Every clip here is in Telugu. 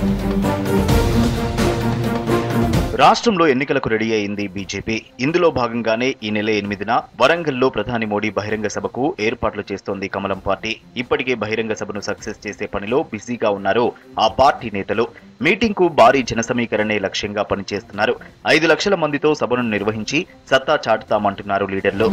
రాష్ట్రంలో ఎన్నికలకు రెడీ అయింది బీజేపీ ఇందులో భాగంగానే ఈ నెల ఎనిమిదిన వరంగల్లో ప్రధాని మోడీ బహిరంగ సభకు ఏర్పాట్లు చేస్తోంది కమలం పార్టీ ఇప్పటికే బహిరంగ సభను సక్సెస్ చేసే పనిలో బిజీగా ఉన్నారు ఆ పార్టీ నేతలు మీటింగ్ కు భారీ జన సమీకరణే లక్ష్యంగా పనిచేస్తున్నారు ఐదు లక్షల మందితో సభను నిర్వహించి సత్తా చాటుతామంటున్నారు లీడర్లు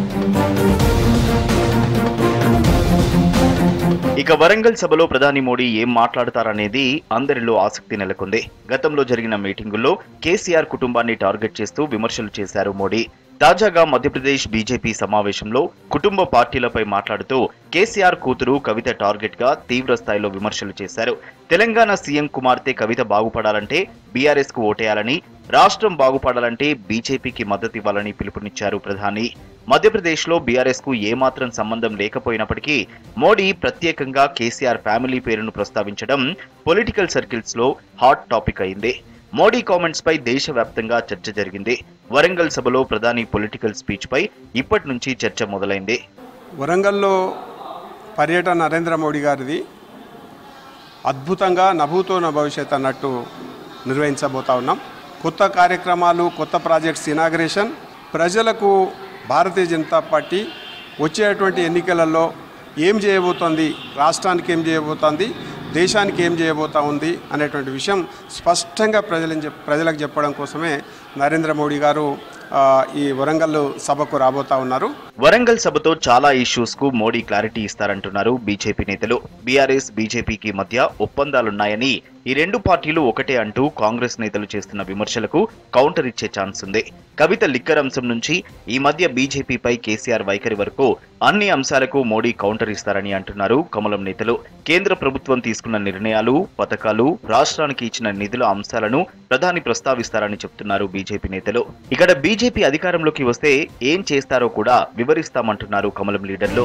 ఇక వరంగల్ సభలో ప్రధాని మోడీ ఏం మాట్లాడతారనేది అందరిలో ఆసక్తి నెలకొంది గతంలో జరిగిన మీటింగుల్లో కేసీఆర్ కుటుంబాన్ని టార్గెట్ చేస్తూ విమర్శలు చేశారు మోడీ తాజాగా మధ్యప్రదేశ్ బీజేపీ సమావేశంలో కుటుంబ పార్టీలపై మాట్లాడుతూ కేసీఆర్ కూతురు కవిత టార్గెట్ గా తీవ్ర స్థాయిలో విమర్శలు చేశారు తెలంగాణ సీఎం కుమార్తె కవిత బాగుపడాలంటే బీఆర్ఎస్ కు ఓటేయాలని రాష్ట్రం బాగుపడాలంటే బీజేపీకి మద్దతు ఇవ్వాలని పిలుపునిచ్చారు ప్రధాని మధ్యప్రదేశ్ లో బీఆర్ఎస్ కు ఏమాత్రం సంబంధం లేకపోయినప్పటికీ మోడీ ప్రత్యేకంగా కేసీఆర్ ఫ్యామిలీ పేరును ప్రస్తావించడం పొలిటికల్ సర్కిల్స్ లో హాట్ టాపిక్ అయింది మోడీ కామెంట్స్ పై దేశవ్యాప్తంగా చర్చ జరిగింది వరంగల్ సభలో ప్రధాని పొలిటికల్ స్పీచ్ పై ఇప్పటి నుంచి చర్చ మొదలైంది వరంగల్లో పర్యటన నరేంద్ర మోడీ గారిది అద్భుతంగా నభూతో నా భవిష్యత్ అన్నట్టు నిర్వహించబోతా ఉన్నాం కొత్త కార్యక్రమాలు కొత్త ప్రాజెక్ట్స్ ఇనాగ్రేషన్ ప్రజలకు భారతీయ జనతా పార్టీ వచ్చేటువంటి ఎన్నికలలో ఏం చేయబోతోంది రాష్ట్రానికి ఏం చేయబోతోంది దేశానికి ఏం చేయబోతా ఉంది అనేటువంటి విషయం స్పష్టంగా ప్రజలను చెప్ ప్రజలకు చెప్పడం కోసమే నరేంద్ర మోడీ గారు ఆ, ఈ వరంగల్ సభకు రాబోతా ఉన్నారు వరంగల్ సభతో చాలా ఇష్యూస్ కు మోడీ క్లారిటీ ఇస్తారంటున్నారు బీజేపీ నేతలు బీఆర్ఎస్ బీజేపీకి మధ్య ఒప్పందాలున్నాయని ఈ రెండు పార్టీలు ఒకటే అంటూ కాంగ్రెస్ నేతలు చేస్తున్న విమర్శలకు కౌంటర్ ఇచ్చే ఛాన్స్ ఉంది కవిత లిక్కర్ అంశం నుంచి ఈ మధ్య బీజేపీపై కేసీఆర్ వైఖరి వరకు అన్ని అంశాలకు మోడీ కౌంటర్ ఇస్తారని అంటున్నారు కమలం నేతలు కేంద్ర ప్రభుత్వం తీసుకున్న నిర్ణయాలు పథకాలు రాష్ట్రానికి ఇచ్చిన నిధుల అంశాలను ప్రధాని ప్రస్తావిస్తారని చెప్తున్నారు బీజేపీ నేతలు ఇక్కడ బీజేపీ అధికారంలోకి వస్తే ఏం చేస్తారో కూడా వివరిస్తామంటున్నారు కమలం లీడర్లు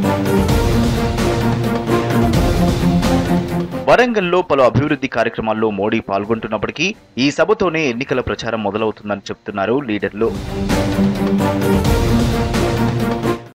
వరంగల్లో పలు అభివృద్ధి కార్యక్రమాల్లో మోడీ పాల్గొంటున్నప్పటికీ ఈ సభతోనే ఎన్నికల ప్రచారం మొదలవుతుందని చెప్తున్నారు లీడర్లు